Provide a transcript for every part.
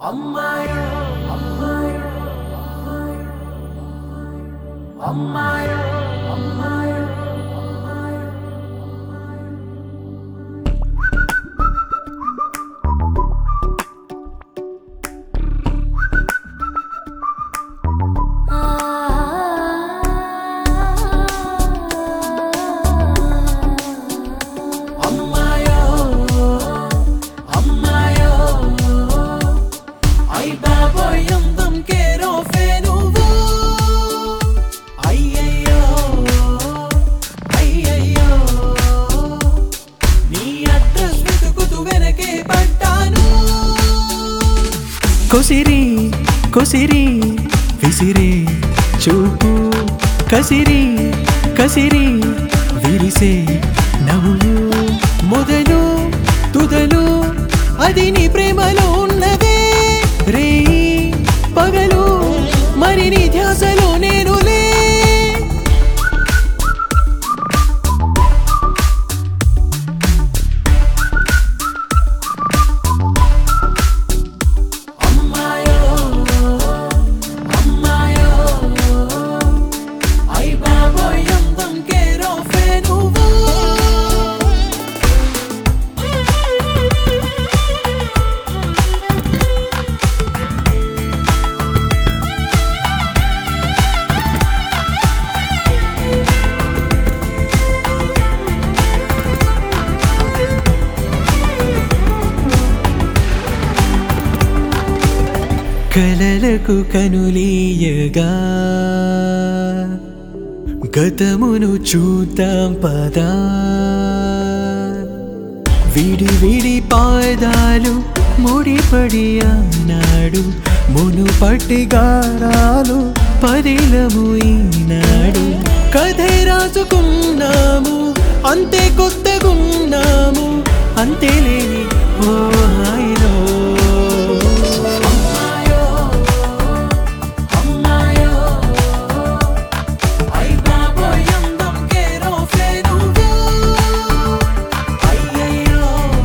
అమ్మాయో అమ్మాయో అమ్మాయో అమ్మాయో అమ్మాయో అమ్మాయో I బాబోయ్ అందం కేరోఫే నువ్వు అయ్యయ్యో అయ్యయ్యో నీ అడ్రస్ వెతుకుతూ వెనకే పడ్డాను కొసిరి కొసిరి విసిరి చూపు కసిరి కసిరి విరిసే నవ్వు మొదలు తుదలు అది నీ ప్రేమలో ఉన్నదే రే పగలు మరి నీ ధ్యాసలో నేనులే అమ్మాయో అమ్మాయో ఐ బాబోయ్ అందం కేరోఫే నువ్వు కలలకు కనులీయగా గతమును చూద్దాం పదా విడి విడి పాదాలు ముడిపడి అన్నాడు మునుపటి గారాలు పదిలము ఈనాడు కథే రాసుకున్నాము అంతే కొత్తగున్నాము అంతే లేని ఓ హాయిలో అమ్మాయో అమ్మాయో ఐ బాబోయ్ అందం కేరోఫే నువ్వు అయ్యయ్యో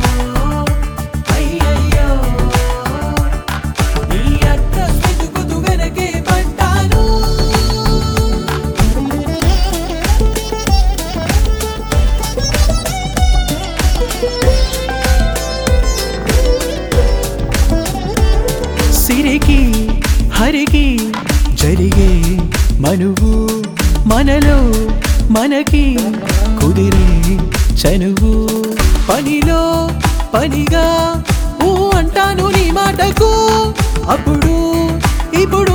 అయ్యయ్యో నీ అడ్రస్ వెతుకుతూ వెనకే పడ్డాను సిరికి హరికి జరిగే మనువు మనలో మనకి కుదిరే చనువు పనిలో పనిగా ఊ అంటాను నీ మాటకు అప్పుడు ఇప్పుడు